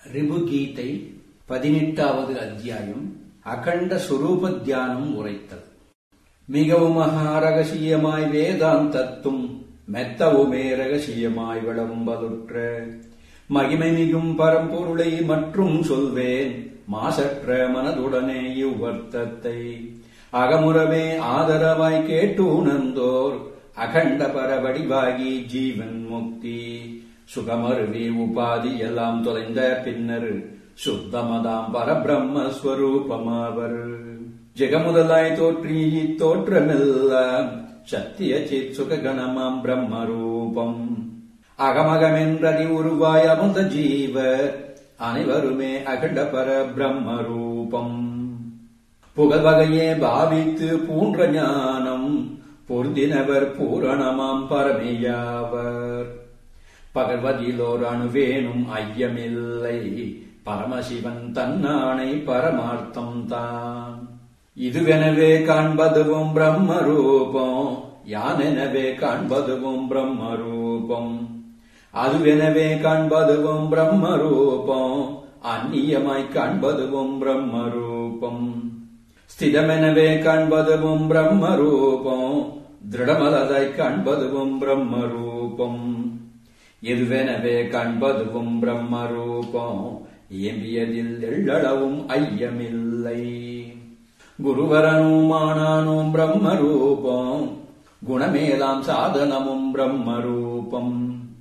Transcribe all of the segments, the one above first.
ரிபுகீதை பதினெட்டாவது அத்தியாயம் அகண்ட சுரூப தியானம் உரைத்தல் மிகவும் மகா ரகசியமாய் வேதாந்தத்தும் மெத்தவுமே ரகசியமாய் விளம்பலுற்ற மகிமை மிகும் பரம்பொருளை மற்றும் சொல்வேன் மாசற்ற மனதுடனே இவ்வர்த்தத்தை அகமுறவே ஆதரவாய் கேட்டு உணர்ந்தோர் அகண்ட பரவடிவாகி ஜீவன் முக்தி சுகமருவி உபாதி எல்லாம் தொலைந்த பின்னர் சுத்தமதாம் பரபிரம்மஸ்வரூபமாவர் ஜெகமுதலாய் தோற்றி தோற்றமெல்லாம் சத்திய சித் சுககணமாம் பிரம்மரூபம் அகமகமென்றதி உருவாய் அமுத ஜீவ அனைவருமே அகண்ட பர பிரம்மரூபம் புகழ்வகையே பாவித்து பூன்ற ஞானம் பொருந்தினவர் பூரணமாம் பரமேயாவர் பகர்வதிலோர் அணுவேனும் ஐயமில்லை பரமசிவன் தன்னானை பரமார்த்தம் தான் இதுவெனவே காண்பதுவும் பிரம்மரூபம் யானெனவே காண்பதுவும் பிரம்மரூபம் அதுவெனவே காண்பதுவும் பிரம்மரூபம் அந்நியமாய் காண்பதுவும் பிரம்மரூபம் ஸ்திதமெனவே காண்பதுவும் பிரம்மரூபம் திருடமலதாய் காண்பதுவும் பிரம்மரூபம் எதுவெனவே காண்பதுவும் பிரம்மரூபம் இயம்பியதில் எள்ளளவும் ஐயமில்லை குருவரனுமானானும் பிரம்மரூபம் குணமேலாம் சாதனமும் பிரம்மரூபம்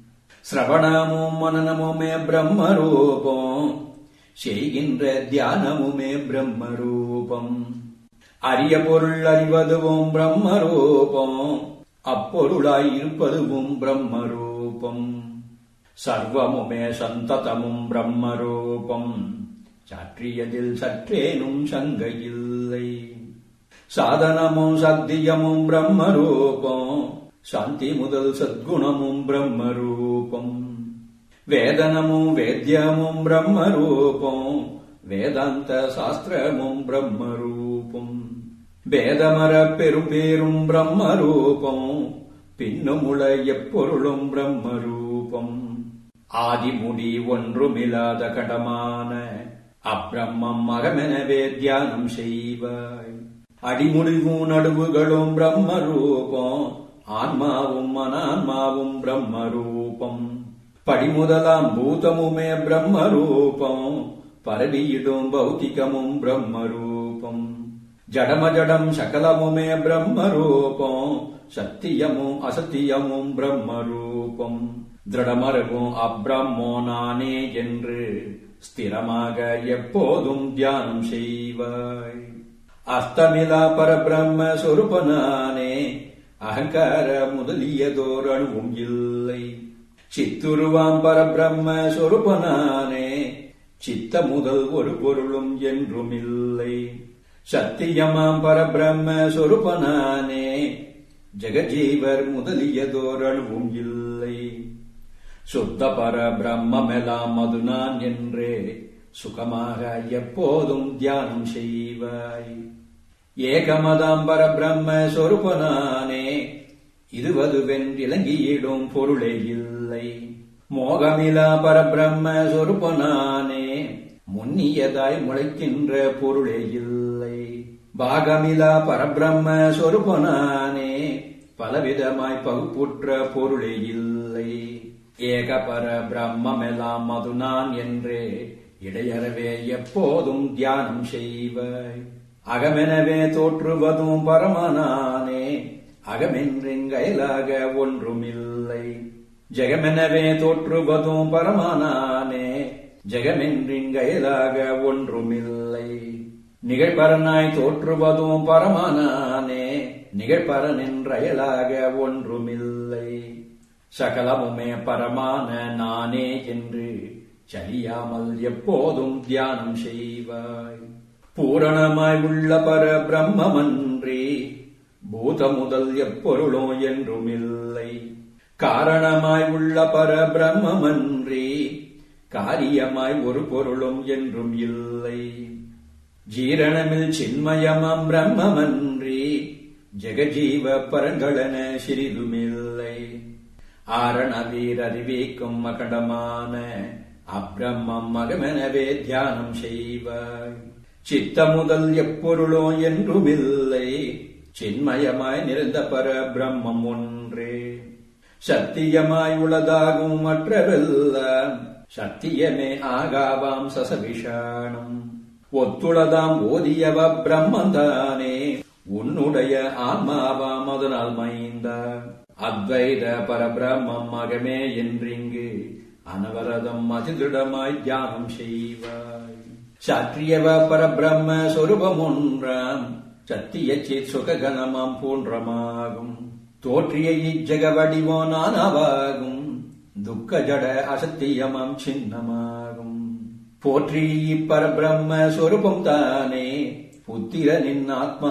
சிரவணமும் மனநமுமே பிரம்மரூபம் செய்கின்ற தியானமுமே பிரம்மரூபம் அரிய பொருள் அறிவதுவும் பிரம்மரூபம் அப்பொருளாய் இருப்பதுவும் பிரம்மரூபம் சர்வமுமே சந்ததமும் பிரம்மரூபம் சாற்றியதில் சற்றேனும் சங்கையில்லை சாதனமும் சத்தியமும் பிரம்மரூபம் சாந்தி முதல் சத்குணமும் பிரம்மரூபம் வேதனமும் வேத்யமும் பிரம்மரூபம் வேதாந்த சாஸ்திரமும் பிரம்மரூபம் வேதமர பெரும்பேரும் பிரம்மரூபம் பின்னுமுள எப்பொருளும் பிரம்மரூபம் ஆதிமுடி ஒன்றுமில்லாத கடமான அப்பிரம்மம் அகமெனவே தியானம் செய்வாய் அடிமுடிவும் நடுவுகளும் பிரம்மரூபம் ஆன்மாவும் அனான்மாவும் பிரம்மரூபம் படிமுதலாம் பூதமுமே பிரம்மரூபம் பரவியிடும் பௌத்திகமும் பிரம்மரூபம் ஜடமஜடம் சகலமுமே பிரம்மரூபம் சத்தியமும் அசத்தியமும் பிரம்மரூபம் திருடமருகும் அப்ரம்மோ நானே என்று ஸ்திரமாக எப்போதும் தியானம் செய்வாய் அஸ்தமிலா பரபிரம்ம சொருபனானே அகங்கார முதலியதோர் அணுவும் இல்லை சித்துருவாம் பரபிரம்ம சொருபனானே சித்த முதல் ஒரு பொருளும் என்றும் இல்லை சத்தியமாம் பரபிரம்ம சொருபனானே ஜெகஜீவர் முதலியதோர் அணுவும் இல்லை சுத்த பர பிரம்மெல்லாம் அது நான் என்றே சுகமாக எப்போதும் தியானம் செய்வாய் ஏகமதாம் பரபிரம்ம சொருபனானே இதுவதுவென்றிலங்கியிடும் பொருளே இல்லை மோகமிலா பரபிரம்ம சொருபனானே முன்னியதாய் முளைக்கின்ற பொருளே இல்லை பாகமிலா பரபிரம்ம சொருபனானே பலவிதமாய் பகுப்புற்ற பொருளே இல்லை ஏக பர பிரம்மெல்லாம் அது நான் என்றே இடையறவே எப்போதும் தியானம் செய்வாய் அகமெனவே தோற்றுவதும் பரமனானே அகமென்றிங்கயலாக ஒன்றுமில்லை ஜெகமெனவே தோற்றுவதும் பரமனானே ஜெகமென்றிங்கயலாக ஒன்றுமில்லை நிகழ்பரனாய் தோற்றுவதும் பரமனானே நிகழ்பரனென்றயலாக ஒன்றுமில்லை சகலமுமே பரமான நானே என்று சலியாமல் எப்போதும் தியானம் செய்வாய் பூரணமாய் உள்ள பர பிரம்மமன்றி பூத முதல் எப்பொருளும் என்றும் இல்லை காரணமாய் உள்ள பர பிரம்மமன்றி காரியமாய் ஒரு பொருளும் என்றும் இல்லை ஜீரணமில் சின்மயமாம் பிரம்மமன்றி ஜெகஜீவ பரங்களென சிறிதுமில்லை ஆரண வீரறிவிக்கும் அகண்டமான அப்பிரம்மம் மகமெனவே தியானம் செய்வாய் சித்த முதல் எப்பொருளோ என்றுமில்லை சின்மயமாய் நிறைந்த பர பிரம்மம் ஒன்றே சத்தியமாய் உளதாகும் மற்றவெல்லாம் சத்தியமே ஆகாவாம் சசவிஷாணம் ஒத்துளதாம் ஓதியவ பிரம்மந்தானே உன்னுடைய ஆன்மாவாம் அதனால் மைந்தா அத்வைத பரபிரம்மம் மகமே என்றிங்கு அனவரதம் அதிதிடமாய் தியானம் செய்வாய் சாற்றியவ பரபிரம்ம சொரூபம் ஒன்றாம் சத்திய சித் சுககணமாம் போன்றமாகும் தோற்றிய இஜக வடிவோ நானாவாகும் துக்க ஜட அசத்தியமாம் சின்னமாகும் போற்றி இப்பரபிரம்ம சொரூபம் தானே புத்திரனின்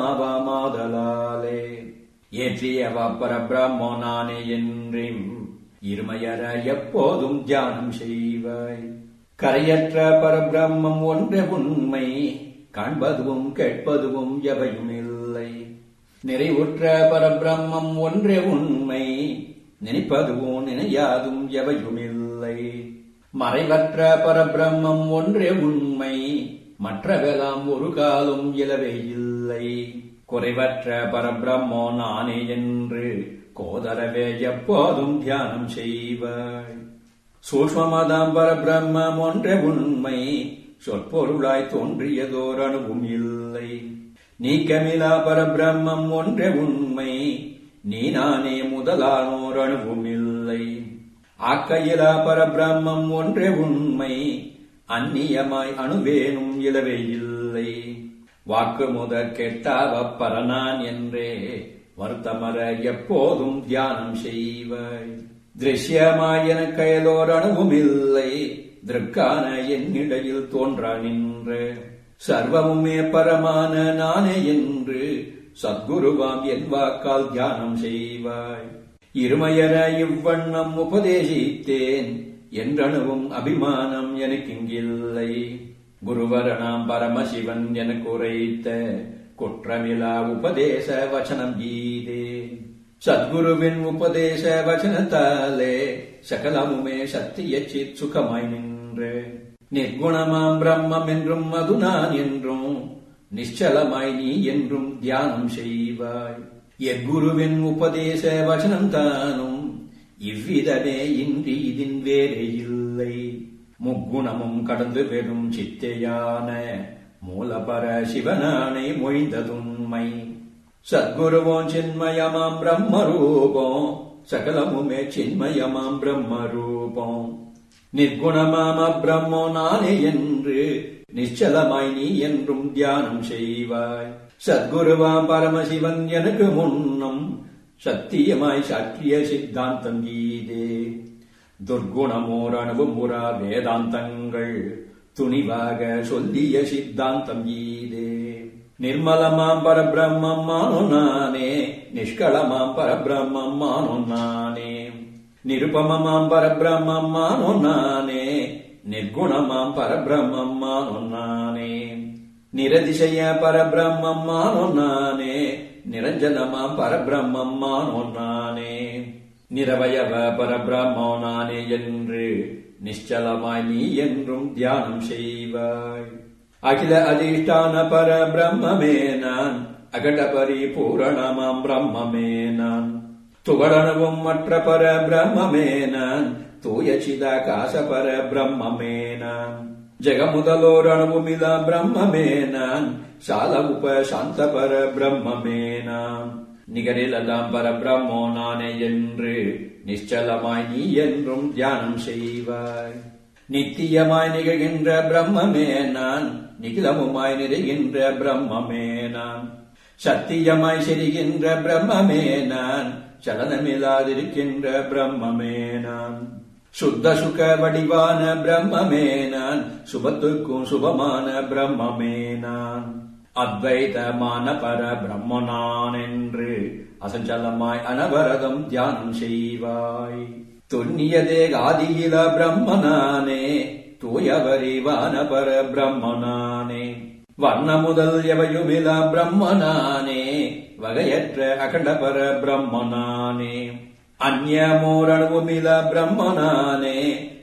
ஆத்மாவாமாதலாலே ஏற்றியவ பரபிரம்மோ நானே என்றும் இருமையற எப்போதும் தியானம் செய்வாய் கரையற்ற பரபிரம்மம் ஒன்றே உண்மை காண்பதுவும் கேட்பதுவும் எவையும் இல்லை நிறைவுற்ற பரபிரம்மம் ஒன்றே உண்மை நினைப்பதுவும் நினையாதும் எவையும் இல்லை மறைவற்ற பரபிரம்மம் ஒன்றே உண்மை மற்றவெல்லாம் ஒரு காலம் இலவே இல்லை குறைவற்ற பரபிரம்மோ நானே என்று கோதரவே எப்போதும் தியானம் செய்வாய் சூஷ்மமதாம் பரபிரம்மம் ஒன்றே உண்மை சொற்பொருளாய் தோன்றியதோர் அணுவும் இல்லை நீக்கமிலா பரபிரம்மம் ஒன்றே உண்மை நீ நானே முதலானோர் அணுவும் இல்லை ஆக்கையிலா பரபிரம்மம் ஒன்றே உண்மை அந்நியமாய் அணுவேனும் இலவே இல்லை வாக்கு முதற் கெட்டாவ பரனான் என்றே வருத்தமர எப்போதும் தியானம் செய்வாய் திருஷ்யமாய் என கயலோர் அணுவும் இல்லை திருக்கான என்னிடையில் தோன்றா நின்ற சர்வமுமே பரமான நானே என்று சத்குருவாம் என் வாக்கால் தியானம் செய்வாய் இருமையர இவ்வண்ணம் உபதேசித்தேன் என்றணுவும் அபிமானம் எனக்கிங்கில்லை குருவரணாம் பரமசிவன் எனக்கு உரைத்த குற்றமிலா உபதேச வச்சனம் கீதே சத்குருவின் உபதேச வச்சனத்தாலே சகலமுமே சத்திய சித் சுகமாய் நின்று நிர்குணமாம் பிரம்மம் என்றும் அது நான் என்றும் நிச்சலமாய் நீ என்றும் தியானம் செய்வாய் எக்குருவின் உபதேச வச்சனம் தானும் இவ்விதமே இன்றி இதின் வேறே இல்லை முக்குணமும் கடந்து வெறும் சித்தையான மூலபர சிவனானை மொழிந்ததுண்மை சத்குருவோம் சின்மயமாம் பிரம்ம ரூபம் சகலமுமே சின்மயமாம் பிரம்ம ரூபம் நிர்குணமாம பிரம்மோ நானே என்று நிச்சலமாய் நீ என்றும் தியானம் செய்வாய் சத்குருவாம் பரமசிவன் எனக்கு முன்னம் சத்தியமாய் சாற்றிய சித்தாந்தம் கீதே துர்குணமோர் அனுபமுறா வேதாந்தங்கள் துணிவாக சொல்லிய சித்தாந்தம் கீதே நிர்மலமாம் பரபிரம்மம் மானோ நானே நிஷ்களமாம் பரபிரம்மம் மானோ நானே நிருபமமாம் பரபிரம்மம் மானோ நானே நிர்குணமாம் பரபிரம்மம் மானோ நானே நிரதிசய பரபிரம்மம் மானோ நானே நிரஞ்சனமாம் பரபிரம்மம் மானோ நானே நிரவயவ பரபிரம்மோ நானே என்று நிശ്ചலமாய் நீ என்றும் தியானம் செய்வாய் அகில அதிஷ்டான பரபிரம்மே நான் அகட பரிபூரணமாம் பிரம்மமே நான் துவரணவும் மற்ற பர பிரம்மமே நான் தூய சிதாகாச பர பிரம்மமே நான் ஜெகமுதலோரணவுமில பிரம்மமே நான் சால உப சாந்த பர பிரம்மமே நான் நிகரிலதாம் பர பிரம்மோ நானே என்று நிശ്ചலமாய் நீ என்றும் தியானம் செய்வாய் நித்தியமாய் நிகழ்கின்ற பிரம்மமே நான் நிகிலமுமாய் நிறைகின்ற பிரம்மமே நான் சத்தியமாய் செரிகின்ற பிரம்மமே நான் சலனமில்லாதிருக்கின்ற பிரம்மமே நான் சுத்த சுக வடிவான பிரம்மமே நான் சுபத்துக்கும் சுபமான பிரம்மமே நான் அத்வைதமான பர பிரம்ம நான் என்று அசஞ்சலமாய் அனவரதம் தியானம் செய்வாய் துண்ணிய தேகாதியில பிரம்மனானே தூயவரிவான பர பிரம்மனானே வர்ண முதல் எவையுமில பிரம்மனானே வகையற்ற அகண்ட பர பிரம்மனானே அந்நியமோரணுவுமில பிரம்மனானே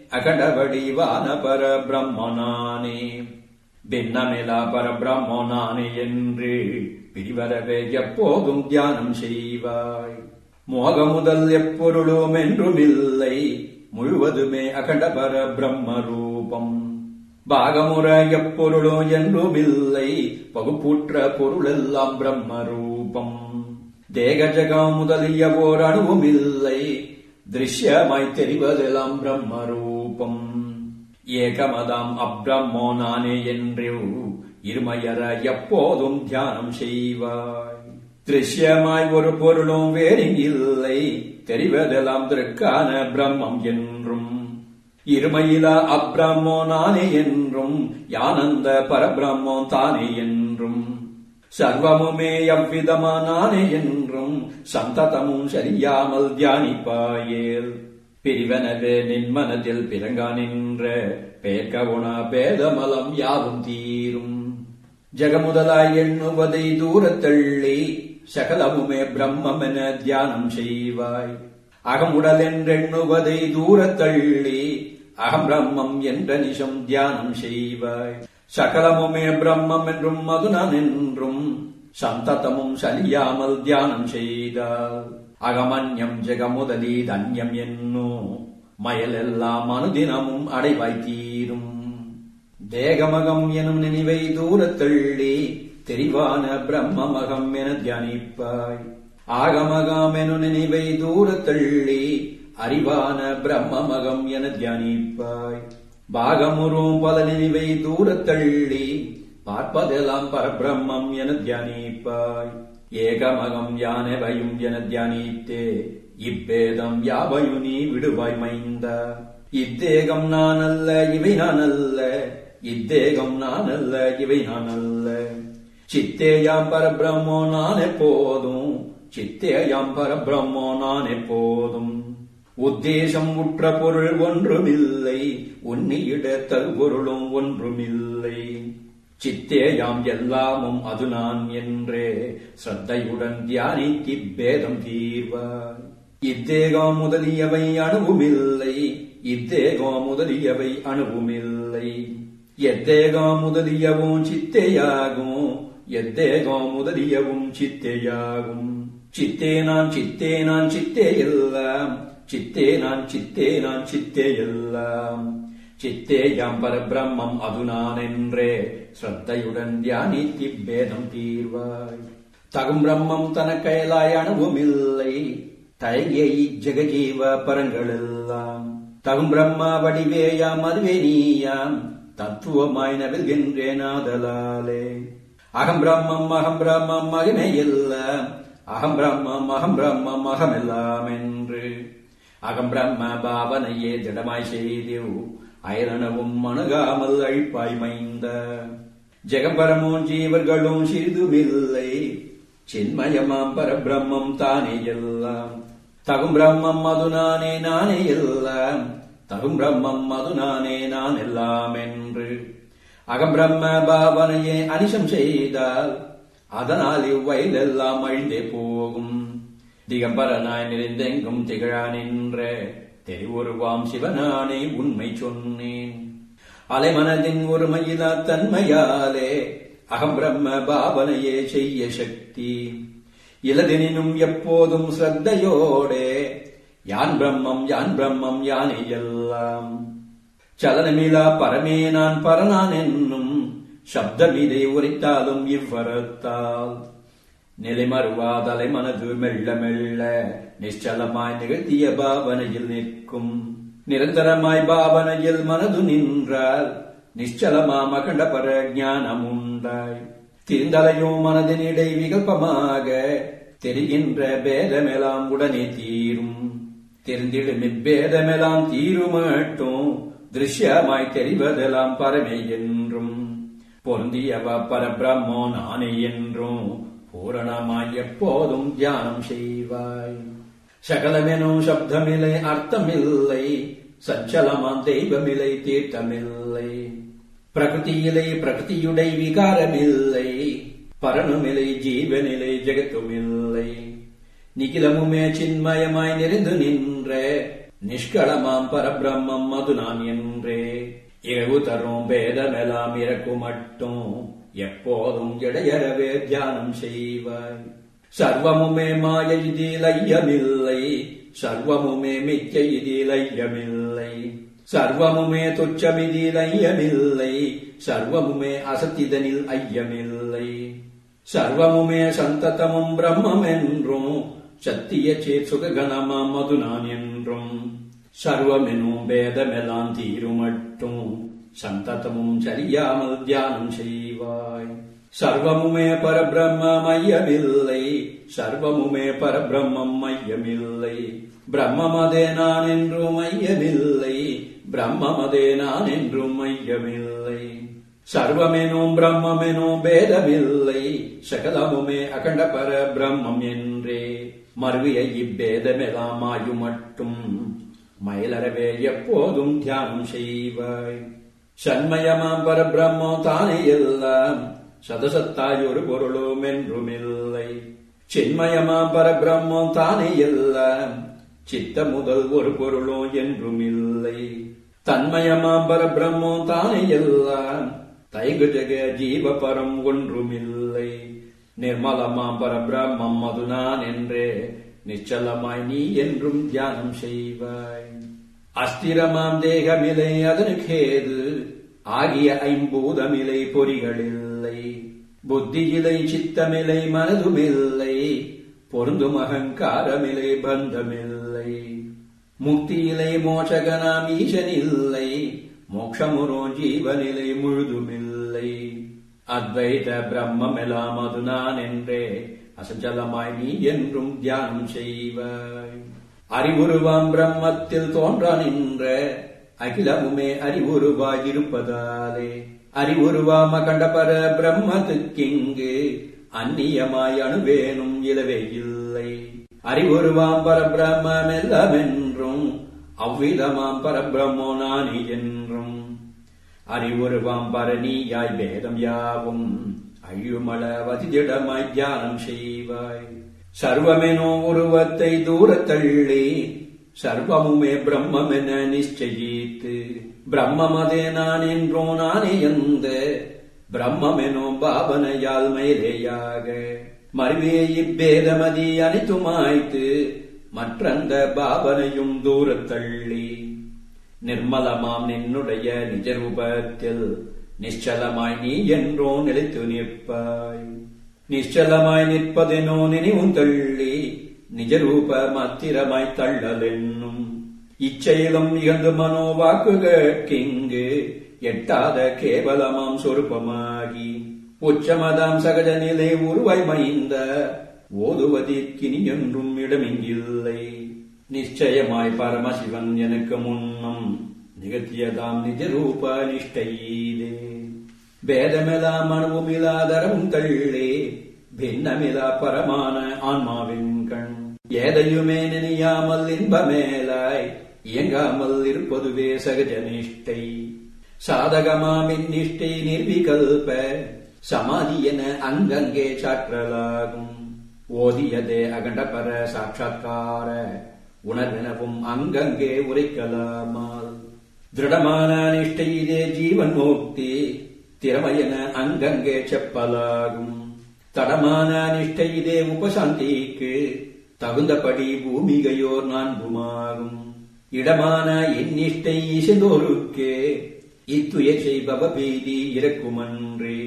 அகண்டவடிவான பர பிரம்மனானே பின்னமிலா பரபிரம்மனானே என்று பிரிவரவே எப்போதும் தியானம் செய்வாய் மோக முதல் எப்பொருளும் என்றுமில்லை முழுவதுமே அகண்ட பர பிரம்ம ரூபம் பாகமுற எப்பொருளும் என்றுமில்லை பகுப்புற்ற பொருளெல்லாம் பிரம்ம ரூபம் தேக ஜகம் முதலிய ஓர் அணுவும் இல்லை திருஷ்யமாய் தெரிவதெல்லாம் பிரம்ம ரூபம் ஏகமதாம் அப்ரம்மோ நானே என்று இருமையற எப்போதும் தியானம் செய்வாய் திருஷ்யமாய் ஒரு பொருளும் வேறிங்கில்லை தெரிவதெல்லாம் திருக்கான பிரம்மம் என்றும் இருமையிலா அப்ரம்மோ நானே என்றும் யானந்த பரபிரம்மோ தானே என்றும் சர்வமுமே எவ்விதமா நானே என்றும் சந்ததமும் சரியாமல் தியானிப்பாயேல் பிரிவனவே நின் மனதில் பிறங்கா நின்ற பேர்கவுண பேதமலம் யாவும் தீரும் ஜெகமுதலாய் எண்ணுவதை தூரத்தள்ளி சகலமுமே பிரம்மம் என தியானம் செய்வாய் அகமுடல் என்றெண்ணுவதை தூரத்தள்ளி அகம் பிரம்மம் என்ற நிஷம் தியானம் செய்வாய் சகலமுமே பிரம்மம் என்றும் மதுனன் என்றும் சந்ததமும் சலியாமல் தியானம் செய்தால் அகமன்யம் ஜெகமுதலி தன்யம் என்னோ மயலெல்லாம் அனுதினமும் அடைவாய் தீரும் தேகமகம் எனும் நினைவை தூரத்தள்ளி தெரிவான பிரம்மமகம் என தியானிப்பாய் ஆகமகம் எனும் நினைவை தூரத்தள்ளி அறிவான பிரம்மமகம் என தியானிப்பாய் பாகமுறும் பல நினைவை தூரத்தள்ளி பார்ப்பதெல்லாம் பரபிரம்மம் என தியானிப்பாய் ஏகமகம் யானவையும் என தியானித்தே இப்பேதம் யாவையும் நீ விடுவாய் மைந்த இத்தேகம் நான் அல்ல இவை நான் அல்ல இத்தேகம் நான் அல்ல இவை நான் அல்ல சித்தேயாம் பரபிரம்மோ நான் எப்போதும் சித்தேயாம் பரபிரம்மோ நான் எப்போதும் உத்தேசம் உற்ற பொருள் ஒன்றுமில்லை உன்னியிட தருபொருளும் ஒன்றுமில்லை சித்தேயாம் எல்லாமும் அது நான் என்றே ஸ்ரத்தையுடன் தியானித்தி பேதம் தீர்வாய் இத்தேகம் முதலியவை அணுவுமில்லை இத்தேகம் முதலியவை அணுவுமில்லை எத்தேகம் முதலியவும் சித்தேயாகும் எத்தேகம் முதலியவும் சித்தேயாகும் சித்தே நான் சித்தே நான் சித்தே எல்லாம் சித்தே நான் சித்தே நான் சித்தே எல்லாம் சித்தேயாம் பரபிரம்மம் அது நான் என்றே ஸ்ரத்தையுடன் தியானித்தி பேதம் தீர்வாய் தகும் பிரம்மம் தனக்கைலாய் அணுவுமில்லை தயங்கிய இஜகஜீவ பரங்களெல்லாம் தகும் பிரம்மா வடிவேயாம் அதுவே நீயாம் தத்துவமாய் நவில்கின்றேன் ஆதலாலே அகம் பிரம்மம் அகம் பிரம்மம் மகமே எல்லாம் அகம் பிரம்மம் அகம் பிரம்மம் அகமெல்லாம் என்று அகம் பிரம்ம பாவனையே திடமாய் செய்திவ் அயலனவும் அணுகாமல் அழிப்பாய் மைந்த ஜெகம்பரமும் ஜீவர்களும் சிறிதுமில்லை சின்மயமாம் பரபிரம்மம் தானே எல்லாம் தகும் பிரம்மம் அது நானே நானே எல்லாம் தகும் பிரம்மம் அது நானே நான் எல்லாம் என்று அகம் பிரம்ம பாவனையே அனிஷம் செய்தால் அதனால் இவ்வயலெல்லாம் அழிந்தே போகும் திகம்பரனாய் நிறைந்தெங்கும் திகழா நின்ற தெரிவுருவாம் சிவனானே உண்மை சொன்னேன் அலைமனதின் ஒருமையிலா தன்மையாலே அகம் பிரம்ம பாவனையே செய்ய சக்தி இலதெனினும் எப்போதும் ஸ்ரத்தையோடே யான் பிரம்மம் யான் பிரம்மம் யானே எல்லாம் சலனமிலா பரமே நான் பரனான் என்னும் சப்தமிதை உரைத்தாலும் இவ்வரத்தால் நிலைமறுவாதலை மனது மெல்ல மெல்ல நிச்சலமாய் நிகழ்த்திய பாவனையில் நிற்கும் நிரந்தரமாய் பாவனையில் மனது நின்றால் நிச்சலமாம் அகண்ட பர ஞானம் உண்டாய் திரிந்தலையும் மனதினிடை விகல்பமாக தெரிகின்ற பேதமெல்லாம் உடனே தீரும் தெரிந்திடும் இப்பேதமெல்லாம் தீருமட்டும் திருஷ்யமாய் தெரிவதெல்லாம் பரமே என்றும் பொருந்தியவ பரபிரம்மோ நானே என்றும் பூரணமாய் எப்போதும் தியானம் செய்வாய் சகலமெனும் சப்தமில்லை அர்த்தமில்லை சஞ்சலமாம் தெய்வமில்லை தீர்த்தமில்லை பிரகிருதியிலே பிரகிருதியுடை விகாரமில்லை பரனுமில்லை ஜீவனிலை ஜெகத்துமில்லை நிகிலமுமே சின்மயமாய் நிறைந்து நின்ற நிஷ்களமாம் பரபிரம்மம் அது நான் என்றே இழவு தரும் பேதமெல்லாம் இறக்கு மட்டும் எப்போதும் இடையறவே தியானம் செய்வாய் சர்வமுமே மாய இதில் ஐயமில்லை சர்வமுமே மிச்ச இதில் ஐயமில்லை சர்வமுமே துச்சமிதில் ஐயமில்லை சர்வமுமே அசத்திதனில் ஐயமில்லை சர்வமுமே சந்ததமும் பிரம்மம் என்றும் சத்திய சேத் சுககணமாம் மது நான் என்றும் சர்வமெனும் பேதமெல்லாம் தீருமட்டும் சந்ததமும் சரியாமல் தியானம் செய்வாய் சர்வமுமே பரபிரம்ம மையமில்லை சர்வமுமே பரபிரம்மம் மையமில்லை பிரம்மமதே நான் என்றும் மையமில்லை பிரம்மமதே நான் என்றும் மையமில்லை சர்வமெனும் பிரம்மெனும் பேதமில்லை சகலமுமே அகண்ட பர பிரம்மம் என்றே மறுவிய இப்பேதமெல்லாம் ஆயு மட்டும் மயிலறவே எப்போதும் தியானம் செய்வாய் சண்மயமாம் பரபிரம்மம் தானே எல்லாம் சதசத்தாய் ஒரு பொருளும் என்றுமில்லை சின்மயமாம் பரபிரம்மம் தானே எல்லாம் சித்த முதல் ஒரு பொருளும் என்றுமில்லை தன்மயமாம் பரபிரம்மம் தானே எல்லாம் தைகு ஜெக ஜீவ பரம் ஒன்றுமில்லை நிர்மலமாம் பரபிரம்மம் அது நான் என்றே நிச்சலமாய் நீ என்றும் தியானம் செய்வாய் அஸ்திரமாம் தேகமிலை அதனுக்கேது ஆகிய ஐம்பூதமிலை பொறிகளில்லை புத்தியிலை சித்தமிலை மனதுமில்லை பொருந்தும் அகங்காரமிலை பந்தமில்லை முக்தியிலை மோசகனாம் ஈசனில்லை மோட்சமுறோ ஜீவனிலை முழுதுமில்லை அத்வைத பிரம்மெல்லாம் அது நான் என்றே அசஞ்சலமாய் நீ என்றும் தியானம் செய்வாய் அறிவுருவாம் பிரம்மத்தில் தோன்றா நின்ற அகிலமுமே அறிவுருவாயிருப்பதாலே அறிவுருவாம் அகண்ட பர பிரம்மத்துக்கிங்கு அந்நியமாய் அணுவேனும் இலவே இல்லை அறிவுருவாம் பரபிரம்மம் எல்லாமென்றும் அவ்விதமாம் பரபிரம்மோ நானி என்றும் அறிவுருவாம் பரணியாய் பேதம் யாவும் அழியுமள வதிதிடமாய் தியானம் செய்வாய் சர்வமெனோ உருவத்தை தூரத்தள்ளி சர்வமுமே பிரம்மென நிச்சயித்து பிரம்மமதே நான் என்றோ நானே எந்த பிரம்மெனோ பாவனையால் மேலேயாக மறுவே இப்பேதமதி அனைத்துமாய்த்து மற்றந்த பாவனையும் தூரத்தள்ளி நிர்மலமாம் நின்னுடைய நிஜரூபத்தில் நிശ്ചலமாய் நீ என்றோ நிலைத்து நிற்பாய் நிശ്ചலமாய் நிற்பதெனோ நினைவும் தள்ளி நிஜரூப மாத்திரமாய் தள்ளலென்னும் இச்செயலும் இகழ்ந்து மனோவாக்கு கேட்கிங்கு எட்டாத கேவலமாம் சொருபமாகி உச்சமதாம் சகஜ நிலை உருவாய் மைந்த ஓதுவதற்கினி என்றும் இடமிங்கில்லை நிச்சயமாய் பரமசிவன் எனக்கு முன்னம் நிகழ்த்தியதாம் நிஜரூப நிஷ்டையீதே பேதமெல்லாம் அணுவுமில்லாதரவும் தள்ளே பின்னமிலா பரமான ஆன்மாவின் கண் ஏதையுமே நினையாமல் இன்பமேலாய் இயங்காமல் இருப்பதுவே சகஜ நிஷ்டை சாதகமாமின் நிஷ்டை நிர்விகல்ப சமாதி என அங்கங்கே சாற்றலாகும் ஓதியதே அகண்டபர சாட்சா்கார உணர்வெனவும் அங்கங்கே உரைக்கலாமால் திருடமான நிஷ்டை இதே ஜீவன் முக்தி திறமையென அங்கங்கே செப்பலாகும் தடமான நிஷ்டை இதே உபசாந்திக்கு தகுந்தபடி பூமிகையோர் நான்குமாகும் இடமான இந்நிஷ்டை இசைந்தோருக்கே இத்துய செய்பவ பீதி இறக்குமன்றே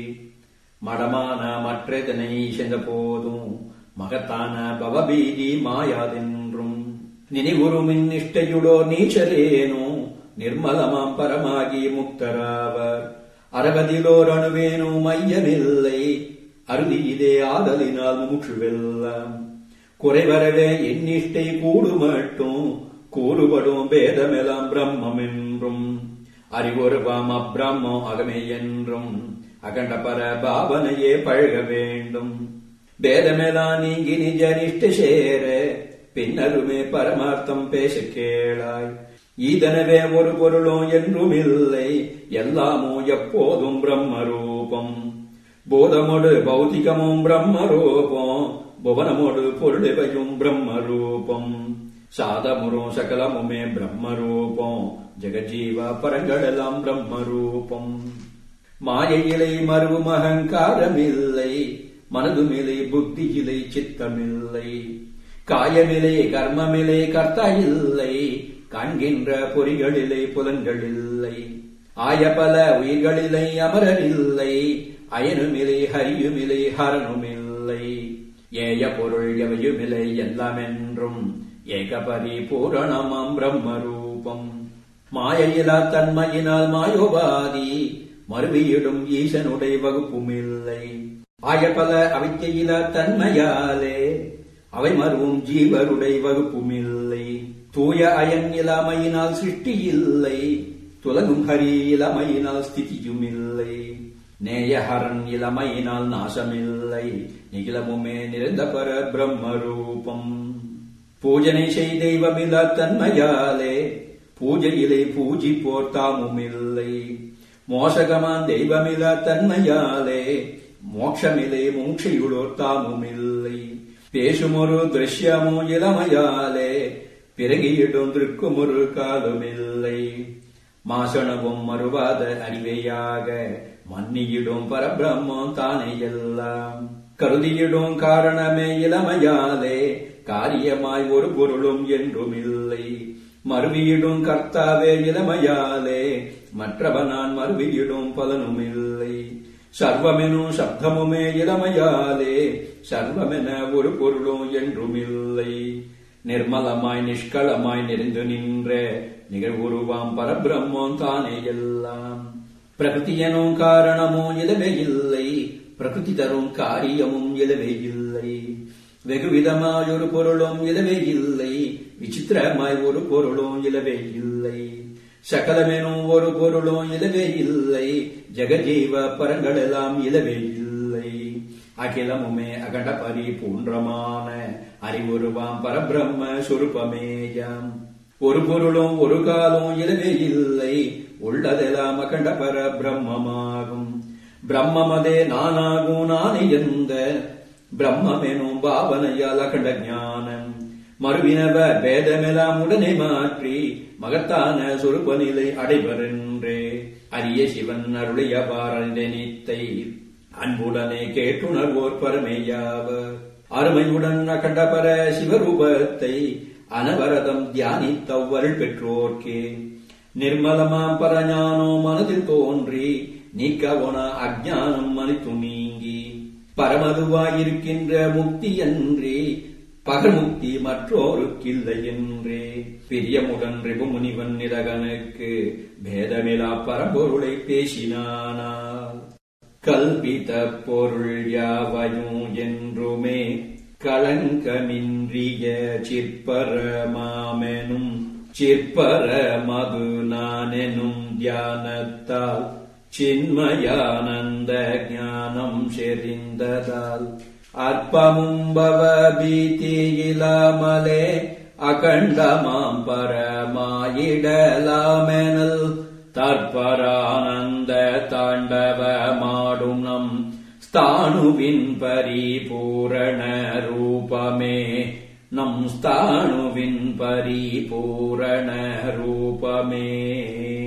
மடமான மற்றதனை சென்ற போதும் மகத்தான பவபீதி மாயாதென்றும் நினைவுறுமின் நிஷ்டையுடோர் நீச்சரேனோ நிர்மலமாம் பரமாகி முக்தராவர் அறவதிலோர் அணுவேனும் மையமில்லை அருதி இதே ஆதலினால் மூச்சுவெல்லாம் குறைவரவே எண்ணிஷ்டை கூடு மட்டும் கூறுபடும் பேதமெல்லாம் பிரம்மம் என்றும் அறிவுருவாம் அப்பிரம்மம் அகமே என்றும் அகண்ட பர பாவனையே பழக வேண்டும் பேதமெல்லாம் நீங்கி நிஜ நிஷ்ட சேர பின்னருமே பரமார்த்தம் பேச கேளாய் ஈதனவே ஒரு பொருளும் என்றும் இல்லை எல்லாமோ எப்போதும் பிரம்மரூபம் போதமோடு பௌதிகமும் பிரம்மரூபம் புவனமோடு பொருளிவையும் பிரம்மரூபம் சாதமுறும் சகலமுமே பிரம்ம ரூபம் ஜெகஜீவ பரங்களெல்லாம் பிரம்ம ரூபம் மாயையிலை மருவும் அகங்காரமில்லை மனதுமில்லை புத்தியிலை சித்தமில்லை காயமில்லை கர்மமில்லை கர்த்தா இல்லை காண்கின்ற பொறிகளிலே புலன்களில்லை ஆய பல உயிர்களிலை அமரரில்லை அயனுமில்லை ஹரியுமில்லை ஹரனுமில்லை ஏய பொருள் எவையுமில்லை எல்லாமென்றும் ஏகபரி பூரணமாம் பிரம்ம ரூபம் மாயையிலா தன்மையினால் மாயோபாதி மறுவியிடும் ஈசனுடைய வகுப்புமில்லை ஆய பல அவித்தையிலா தன்மையாலே அவை மறுவும் ஜீவருடைய வகுப்புமில்லை தூய அயன் இல்லாமையினால் சிருஷ்டி இல்லை துலகும் ஹரி இளமையினால் ஸ்திதியும் இல்லை நேயஹரன் இளமையினால் நாசமில்லை நிகிலமுமே நிறைந்த பர பிரம்ம ரூபம் பூஜனை செய் தெய்வமில்லா தன்மையாலே பூஜையிலே பூஜிப்போர் தாமுமில்லை மோசகமான் தெய்வமில்லா தன்மையாலே மோட்சமிலே மூட்சையுளோர் தாமுமில்லை பேசுமொரு திருஷ்யமோ இளமையாலே பிறகியிடும் திருக்குமொரு காலுமில்லை மாசணவும் மறுவாத அறிவையாக மன்னியிடும் பரபிரம்மம் தானே எல்லாம் கருதியிடும் காரணமே இளமையாலே காரியமாய் ஒரு பொருளும் என்றும் இல்லை மறுவியிடும் கர்த்தாவே இளமையாலே மற்றவனான் மறுவியிடும் பலனும் இல்லை சர்வமெனும் சப்தமுமே இளமையாலே சர்வமென ஒரு பொருளும் என்றும் இல்லை நிர்மலமாய் நிஷ்களமாய் நெறிந்து நின்ற நிகழ்வுருவாம் பரபிரம்மம் தானே எல்லாம் பிரகிருதி எனும் காரணமோ இலவே இல்லை பிரகிருதி தரும் காரியமும் இலவே இல்லை வெகுவிதமாய் ஒரு பொருளும் இலவே இல்லை விசித்திரமாய் ஒரு பொருளும் இலவே இல்லை சகலமெனும் ஒரு பொருளும் இலவே இல்லை ஜெகஜீவ பரங்களெல்லாம் இலவே இல்லை அகிலமுமே அகண்ட பரிபூன்றமான அறிவுருவாம் பரபிரம்ம சுருப்பமேயாம் ஒரு பொருளும் ஒரு காலம் இலவே இல்லை உள்ளதெல்லாம் அகண்ட பர பிரம்மமாகும் பிரம்மமதே நானாகும் நானே எந்த பிரம்மெனும் பாவனையால் அகண்ட ஞானம் மறுவினவ பேதமெல்லாம் உடனே மாற்றி மகத்தான சொருப்ப நிலை அடைவரென்றே அரிய சிவன் அருளிய பாரநித்தை அன்புடனே கேட்டுணர்வோர் பரமேயாவர் அருமையுடன் அகண்டபர சிவரூபத்தை அனவரதம் தியானித்தவ்வருள் பெற்றோர்க்கே நிர்மலமாம் பரஞானோ மனதில் தோன்றி நீக்கவன அஜானம் மனித்து நீங்கி பரமதுவாயிருக்கின்ற முக்தி அன்றி பகமுக்தி மற்றோருக்கில்லை என்றே பிரியமுடன் ரிபு முனிவன் நிரகனுக்கு பேதமிலா பரம்பொருளை பேசினானால் கல்பித பொருள் யாவையும் என்றுமே களங்கமின்றிய சிற்பரமாமெனும் சிற்பர மது நானெனும் தியானத்தால் சின்மயானந்த ஞானம் செறிந்ததால் அற்பமும் பவ பீதியிலாமலே அகண்டமாம் பரமாயிடலாமெனல் தற்பரானந்த தாண்டவமாடும் நம் ஸ்தானுவின் பரிபூரண ரூபமே நம் ஸ்தானுவின் பரிபூரண ரூபமே